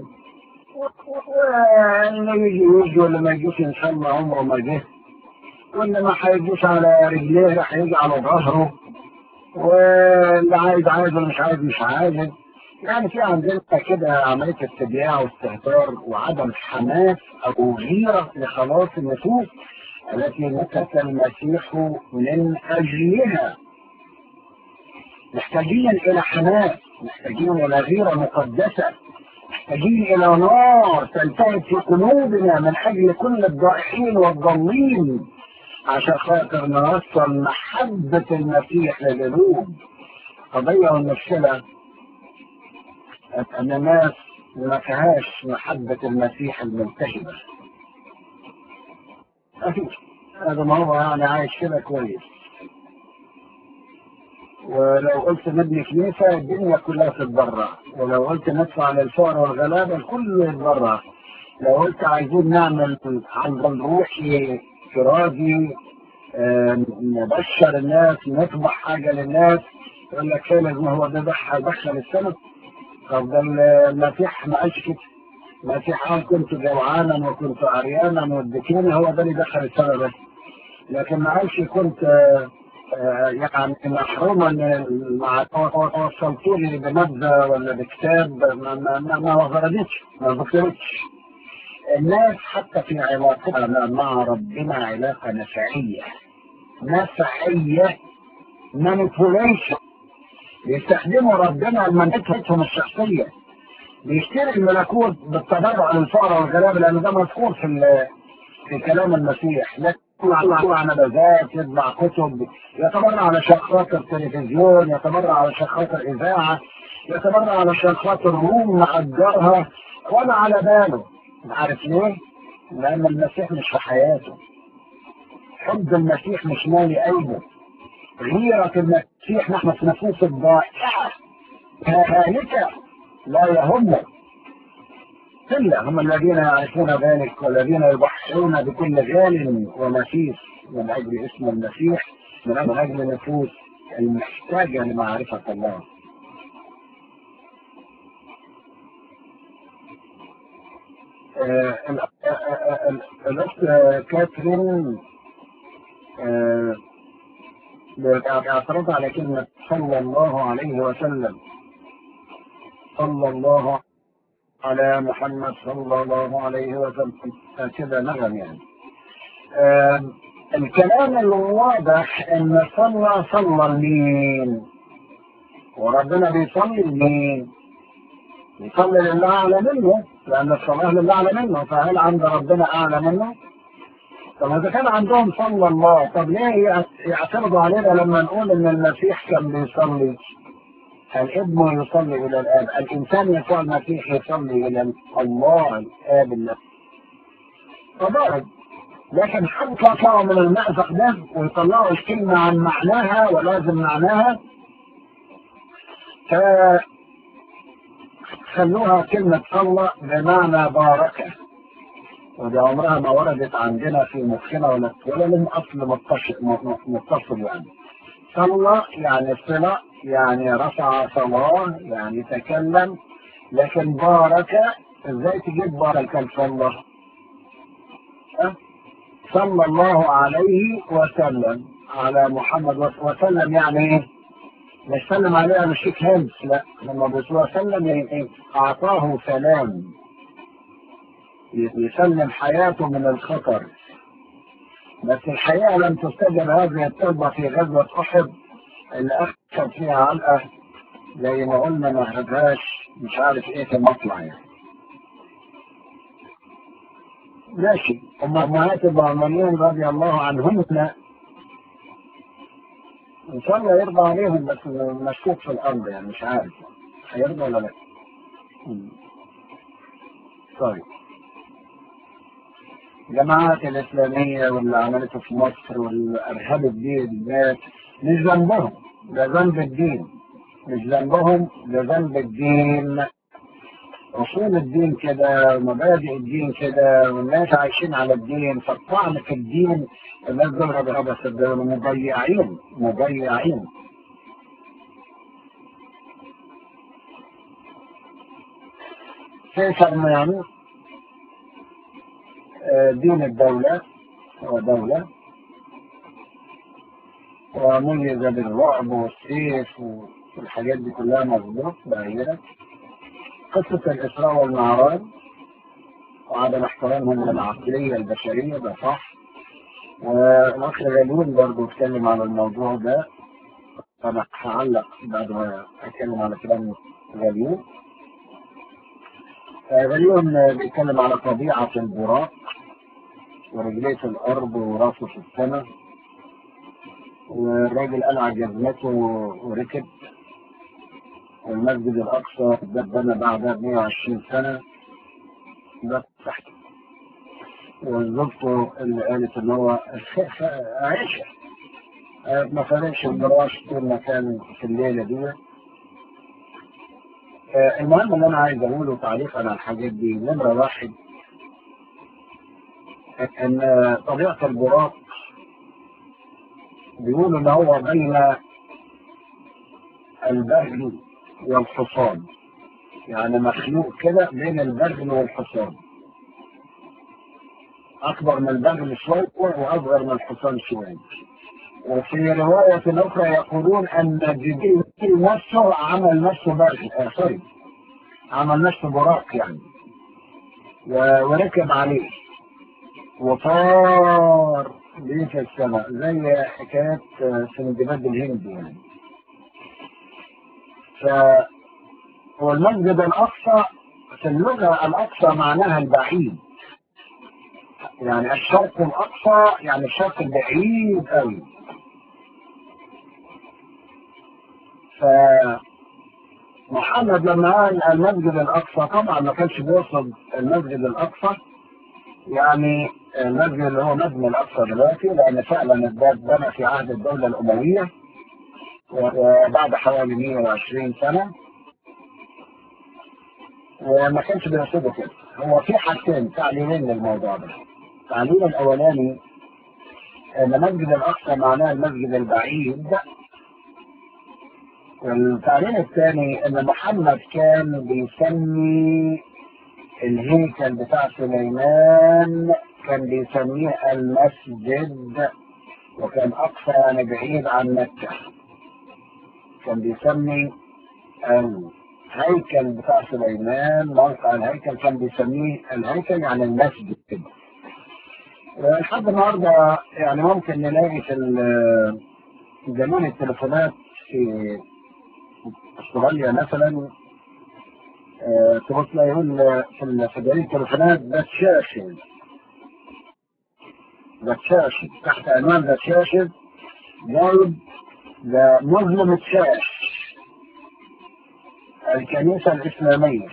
واللي يجي يجي واللي ما يجيش إن شاء الله عمره ما جه واللي ما هيجيش على رجليه راح يجي على ظهره واللي عايز عايز واللي مش عايز مش عايز يعني في عندنا كده عملية استبياع واستهتار وعدم حماس أو غيرة لخلاص النفوس التي مكث المسيح من أجلها محتاجين إلى حماس محتاجين إلى غيرة مقدسة محتاجين إلى نار تلتهب في قلوبنا من أجل كل الضائعين والضالين عشان خاطر نوصل محبة المسيح للقلوب قضية والمشكلة أن الناس ما فيهاش محبة المسيح الملتهبة مفيش هذا ما هو يعني عايش كده كويس ولو قلت نبني كنيسة الدنيا كلها تتبرع ولو قلت ندفع للفقراء والغلابة الكل يتبرع لو قلت عايزين نعمل عند روحي فرادي آه، نبشر الناس نطبع حاجة للناس يقول لك ايه لازم هو ده دخل دخل السنة طب ده المسيح ما قالش كده المسيح قال كنت جوعانا وكنت عريانا واديتوني هو ده اللي دخل السنة ده لكن ما قالش كنت آه، آه، يعني محروما من- مع وصلتوني بنبذه ولا بكتاب ما ما ما, ما وصلتش ما ذكرتش الناس حتى في علاقتها مع ربنا علاقه نفعيه نفعيه مانيبيوليشن بيستخدموا ربنا لمنفعتهم الشخصيه بيشتري الملكوت بالتبرع للفقراء والغلابه لان ده مذكور في ال- في كلام المسيح لا يطلع على نبذات يطبع كتب يتبرع على خاطر تلفزيون يتبرع على خاطر اذاعه يتبرع على خاطر روم مأجرها ولا على باله عارف ليه؟ لأن المسيح مش في حياته حب المسيح مش مالي قلبه غيرة المسيح نحن في نفوس الضائعة هالكة لا يهمه إلا هم الذين يعرفون ذلك والذين يضحون بكل غال ونفيس من أجل اسم المسيح من أجل النفوس المحتاجة لمعرفة الله آه، ال- آه، آه، ال- الأخت كاترين آه، اعترض على كلمة صلى الله عليه وسلم صلى الله على محمد صلى الله عليه وسلم كده نغم يعني آه، الكلام الواضح ان صلى صلى لمين وربنا بيصلي لمين يصلي لله اعلى منه لان الصلاه لله اعلى منه فهل عند ربنا اعلى منه طب اذا كان عندهم صلى الله طب ليه يعترضوا علينا لما نقول ان المسيح كان بيصلي الابن يصلي الى الاب الانسان يسوع المسيح يصلي الى الله الاب الله فضارب لكن حتى يطلعوا من المأزق ده ويطلعوا الكلمة عن معناها ولازم معناها خلوها كلمة صلى بمعنى باركة ودي عمرها ما وردت عندنا في مخنا ولا ولا لهم أصل متصل متصل يعني صلى يعني صلة يعني رفع صلاة يعني تكلم لكن بارك ازاي تجيب بارك صلى أه؟ صلى الله عليه وسلم على محمد وسلم يعني ايه مش سلم عليه مش شيك هاندز لا لما بيقول وسلم يعني ايه اعطاه سلام يسلم حياته من الخطر بس الحقيقه لم تستجب هذه الطلبه في غزوه احد اللي اخذ فيها علقه زي ما قلنا ما خدهاش مش عارف ايه في المطلع يعني ماشي هم امهات الضامنين رضي الله عنهن ان شاء الله يرضى عليهم بس مشكوك في الارض يعني مش عارف هيرضى ولا لا طيب الجماعات الإسلامية واللي عملته في مصر والإرهاب الدين بالذات مش ذنبهم ده ذنب الدين مش ذنبهم ده ذنب الدين أصول الدين كده ومبادئ الدين كده والناس عايشين على الدين فالطعن في الدين الناس دول ربنا صدقوا مضيعين مضيعين كيف يعني دين الدولة هو دولة وميز بالرعب والسيف والحاجات دي كلها مظبوط باهرة قصة الإسراء والمعراج وعدم احترامهم للعقلية البشرية ده صح والأخ غالون برضه اتكلم على الموضوع ده فأنا هعلق بعد ما أتكلم على كلام غالون غالون بيتكلم على طبيعة البراق ورجليه في الأرض وراسه في السماء والراجل قلع جزمته وركب والمسجد الأقصى ده بنى بعدها ب 120 سنة ده تحت وزوجته اللي قالت إن هو عيشة ما فرقش الجراش طول ما كان في الليلة دي المهم اللي أنا عايز أقوله تعليقا على الحاجات دي نمرة واحد ان طبيعة البراق بيقولوا ان هو بين البغل والحصان يعني مخلوق كده بين البغل والحصان أكبر من البغل شوية وأصغر من الحصان شوية وفي رواية أخرى يقولون أن جبريل نفسه عمل نفسه بغل آه سوري عمل نفسه براق يعني و- وركب عليه وطار بيه في السماء زي حكاية آه، سندباد الهندي يعني ف والمسجد الأقصى في اللغة الأقصى معناها البعيد يعني الشرق الأقصى يعني الشرق البعيد أوي فمحمد لما قال المسجد الأقصى طبعا ما كانش بيقصد المسجد الأقصى يعني المسجد اللي هو مسجد الأقصى دلوقتي لأن فعلا الباب بنى في عهد الدولة الأموية وبعد حوالي 120 سنة وما كانش بيقصده كده هو في حاجتين تعليلين للموضوع ده التعليل الأولاني أن مسجد الأقصى معناه المسجد البعيد والتعليل الثاني أن محمد كان بيسمي الهيكل بتاع سليمان كان بيسميه المسجد وكان أقصى يعني بعيد عن مكة كان بيسمي الهيكل بتاع سليمان موقع الهيكل كان بيسميه الهيكل يعني المسجد كده لحد النهارده يعني ممكن نلاقي في ال- جميع التليفونات في استراليا مثلا آه، تبص تلاقي يقول في ال- في جميع التليفونات بتشاشن بتشاشن تحت عنوان بتشاشن جايب ذا مسلم تشاش الكنيسة الإسلامية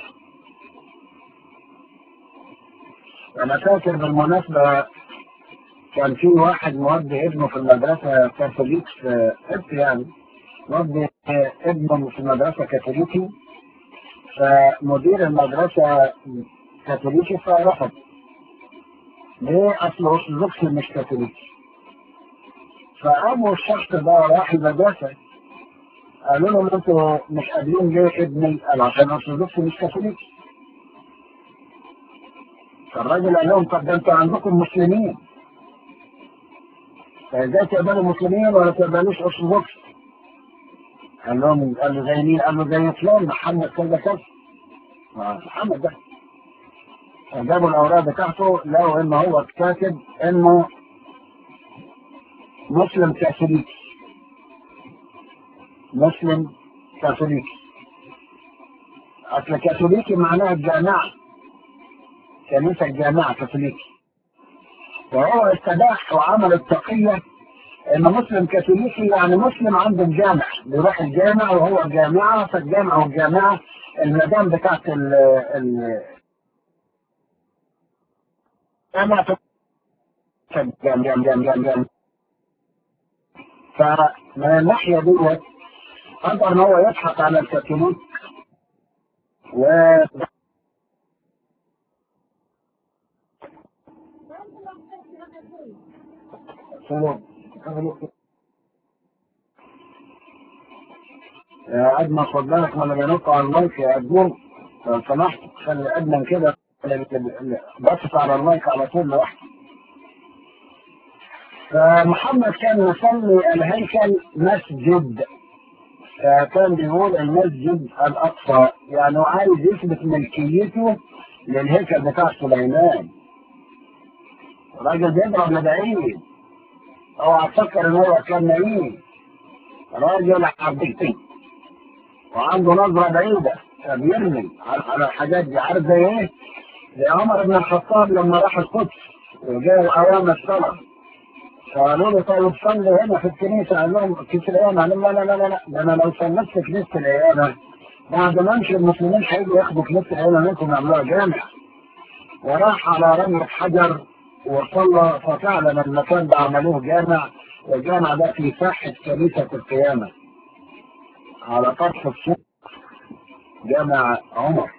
أنا فاكر بالمناسبة كان في واحد مودي ابنه في المدرسة كاثوليك في ابن يعني مودي ابنه في المدرسة كاثوليكي فمدير المدرسة كاثوليكي فرفض ليه أصل أرثوذكسي مش كاثوليكي فقاموا الشخص ده راح المدرسة قالوا لهم انتوا مش قابلين ليه ابني؟ قال عشان ارثوذكسي مش كاثوليكي. فالراجل قال لهم طب ده انتوا عندكم مسلمين. فازاي تقبلوا مسلمين ولا تقبلوش ارثوذكسي؟ قال لهم قال له زي مين؟ قال له زي فلان محمد كذا كذا. آه، محمد ده. فجابوا الاوراق بتاعته لقوا ان هو كاتب انه مسلم كاثوليكي. مسلم كاثوليكي اصل كاثوليكي معناها الجامعة كنيسة الجامعة كاثوليكي فهو استباح وعمل التقية ان مسلم كاثوليكي يعني مسلم عنده الجامع بيروح الجامع وهو جامعة فالجامعة والجامعة المدام بتاعت ال ال جامعة جام جام جام جام جام فمن الناحية ديت قدر ان هو يضحك على الكاثوليك و يا ادمى خد بالك ما انا بنط على المايك يا ادمون لو سمحت خلي ادمن كده بصت على المايك على طول لوحده فمحمد كان يسمي الهيكل مسجد كان بيقول المسجد الأقصى يعني هو عايز يثبت ملكيته للهيكل بتاع سليمان راجل بيضرب لبعيد اوعى تفكر ان هو كان نايم راجل عبيطي وعنده نظرة بعيدة بيرمي على على الحاجات دي عارف زي ايه؟ زي عمر بن الخطاب لما راح القدس وجاء اوام الصلاة فقالوا له طيب صلي هنا في الكنيسة قال لهم كنيسة الأيام قال لهم لا لا لا لا لا ده أنا لو صليت في كنيسة الأيام بعد ما أمشي المسلمين هيجوا ياخدوا كنيسة الأيام منكم يعملوها جامع وراح على رمية حجر وصلى ففعلا المكان ده عملوه جامع والجامع ده في ساحة كنيسة القيامة على طرف السوق جامع عمر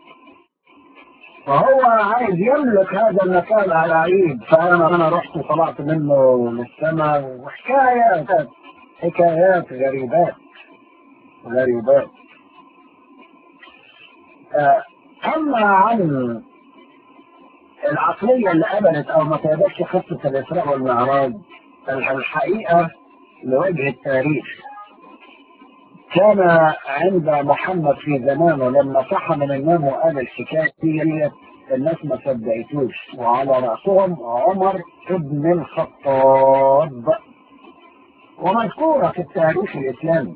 فهو عايز يملك هذا المكان على عيد فانا انا رحت وطلعت منه للسماء وحكايات حكايات غريبات غريبات آه، اما عن العقلية اللي قبلت أو ما تقبلش قصة الإسراء والمعراج الحقيقة لوجه التاريخ كان عند محمد في زمانه لما صحى من النوم وقال الحكاية دي الناس ما صدقتوش وعلى رأسهم عمر ابن الخطاب ومذكورة في التاريخ الإسلامي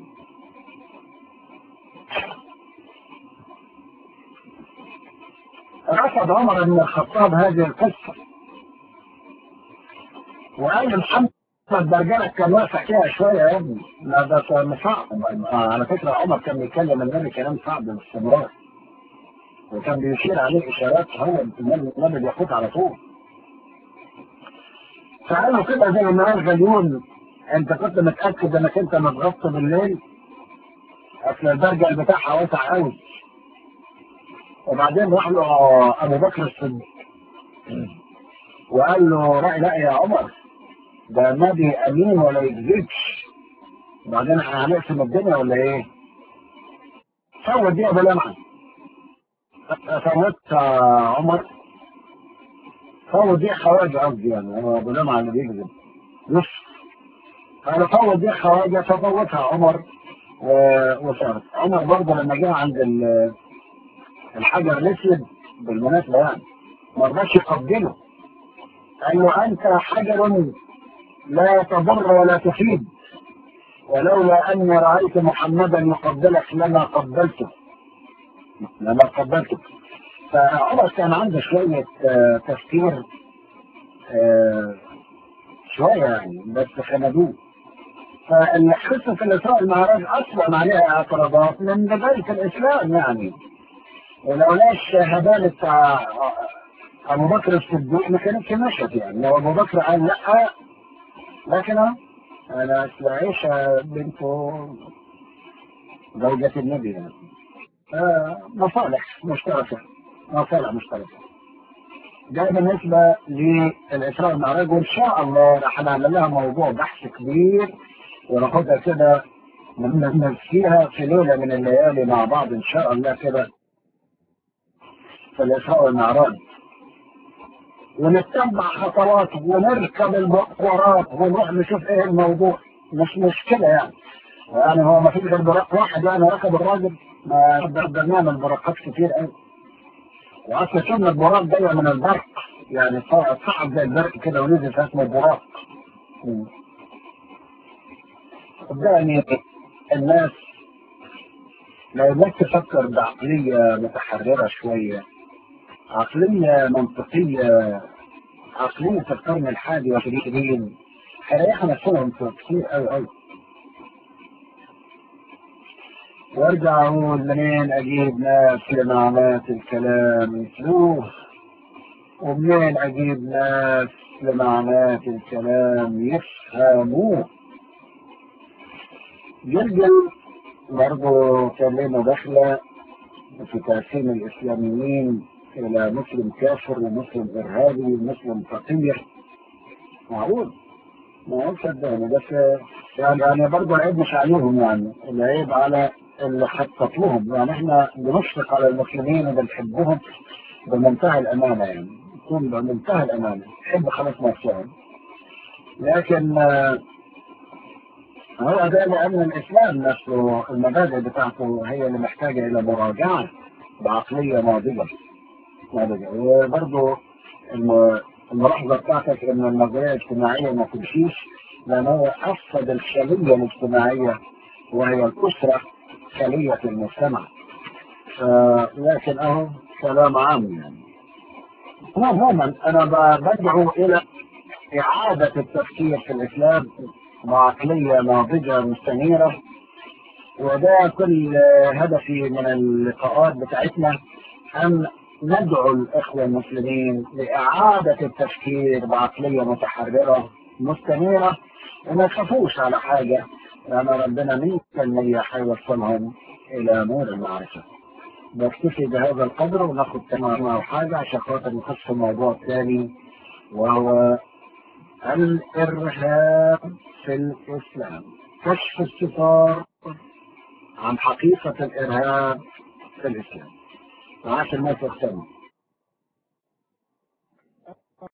رفض عمر بن الخطاب هذه القصة وقال محمد برجلك كان واسع فيها شوية يا ابني لا ده كان صعب على فكرة عمر كان بيتكلم النبي كلام صعب باستمرار وكان بيشير عليه إشارات هو النبي بياخد على طول فقالوا كده زي ما قال غليون انت كنت متأكد انك انت متغطى بالليل اصل البرجل بتاعها واسع قوي وبعدين راح له ابو بكر الصديق وقال له رأي لا يا عمر ده النبي امين ولا يكذبش وبعدين احنا هنقسم الدنيا ولا ايه؟ فوت دي ابو لمعه فوت عمر فوت دي خواجه قصدي يعني هو ابو لمعه اللي بيكذب نصف قال فوت دي خواجه ففوتها عمر وصارت عمر برضه لما جه عند الحجر الاسود بالمناسبه يعني ما رضاش يقبله قال له انت حجر لا تضر ولا تفيد ولولا اني رايت محمدا يقبلك لما قبلته لما قبلته فعمر كان عنده شويه تفكير شويه يعني بس خمدوه فالقصه الاسراء المعراج اصلا عليها اعتراضات من بدايه الاسلام يعني ولولاش هبال بتاع ابو بكر الصديق ما كانتش مشت يعني لو ابو بكر قال لا لكن انا اصل عائشه بنت زوجة النبي يعني مصالح مشتركة مصالح مشتركة ده بالنسبة للإسراء والمعراج وإن شاء الله راح نعمل لها موضوع بحث كبير وناخدها كده نمشيها في ليلة من الليالي مع بعض إن شاء الله كده في الإسراء والمعراج ونتبع خطوات ونركب المقورات ونروح نشوف ايه الموضوع مش مشكلة يعني يعني هو ما فيش غير براق واحد يعني ركب الراجل ما قدرنا من براقات كتير قوي واصل كلمة براق جاية من البرق يعني صعد زي البرق كده ونزل اسمه براق صدقني الناس لو الناس تفكر بعقلية متحررة شوية عقلية منطقية عقلية في القرن الحادي والعشرين هيريحوا نفسهم في كتير قوي قوي وارجع اقول منين اجيب ناس لمعلات الكلام يتلوه ومنين اجيب ناس لمعلات الكلام يفهموه جرجل برضه كان لنا دخلة في تقسيم الإسلاميين إلى مسلم كافر ومسلم إرهابي ومسلم فقير معقول معقول صدقني بس يعني أنا برضه العيب مش عليهم يعني العيب على اللي خطط لهم يعني احنا بنشفق على المسلمين وبنحبهم بمنتهى الأمانة يعني يكون بمنتهى الأمانة نحب خلاص نفسهم لكن هو ده لأن الإسلام نفسه المبادئ بتاعته هي اللي محتاجة إلى مراجعة بعقلية ناضجة ناضجة وبرضه الملاحظة بتاعتك إن النظرية الاجتماعية ما تمشيش لأن هو أفسد الخلية الاجتماعية وهي الأسرة خلية المجتمع لكن أهو كلام عام يعني عموما أنا بدعو إلى إعادة التفكير في الإسلام وعقلية ناضجة مستنيرة وده كل هدفي من اللقاءات بتاعتنا أن ندعو الإخوة المسلمين لإعادة التفكير بعقلية متحررة مستنيرة وما يخافوش على حاجة لأن ربنا مين كان هيوصلهم إلى نور المعرفة بكتفي بهذا القدر وناخد تمام أو حاجة عشان خاطر نخش في الموضوع الثاني وهو الإرهاب في الإسلام كشف الستار عن حقيقة الإرهاب في الإسلام معاش الناس الثانية